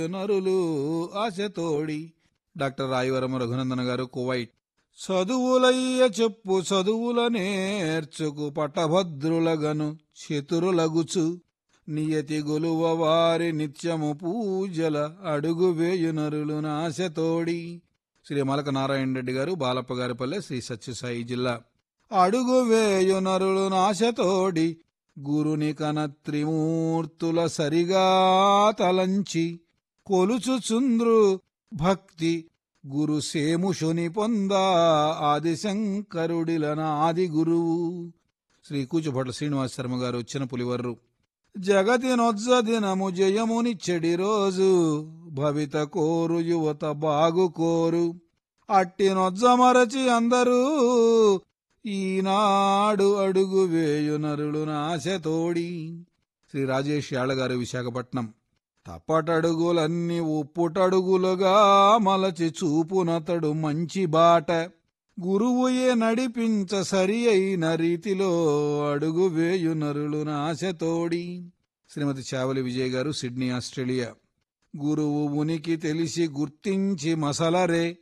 నరులు ఆశతోడి డాక్టర్ రాయవరమ రఘునందన గారు కువైట్ చదువులయ్య చెప్పు చదువుల నేర్చుకు పట్టభద్రులగను చతురులగుచు నియతి గొలువ వారి నిత్యము పూజల అడుగు వేయు నరులు నాశతోడి శ్రీ మలక నారాయణ రెడ్డి గారు బాలప్ప గారిపల్లె శ్రీ సత్యసాయి జిల్లా అడుగు వేయు నరులు నాశతోడి గురుని కన త్రిమూర్తుల సరిగా తలంచి కొలుచుచుంద్రు భక్తి గురు సేముషుని పొందా ఆదిశంకరుడిలన ఆది గురువు శ్రీ కూచుభట్ల శ్రీనివాస శర్మ గారు వచ్చిన పులివర్రు జగతి నొజ్జ దినము జయముని చెడి రోజు భవిత కోరు యువత బాగు కోరు అట్టి నొజ్జ మరచి అందరూ ఈనాడు అడుగు వేయు నరులు నాశతోడి శ్రీ రాజేష్ యాళ్ళగారు విశాఖపట్నం తప్పటడుగులన్నీ ఉప్పుటడుగులుగా మలచి చూపునతడు మంచి బాట గురువుయే నడిపించ సరి అయిన రీతిలో అడుగు వేయు నరులు నాశతోడి శ్రీమతి చావలి విజయ్ గారు సిడ్నీ ఆస్ట్రేలియా గురువు ఉనికి తెలిసి గుర్తించి మసలరే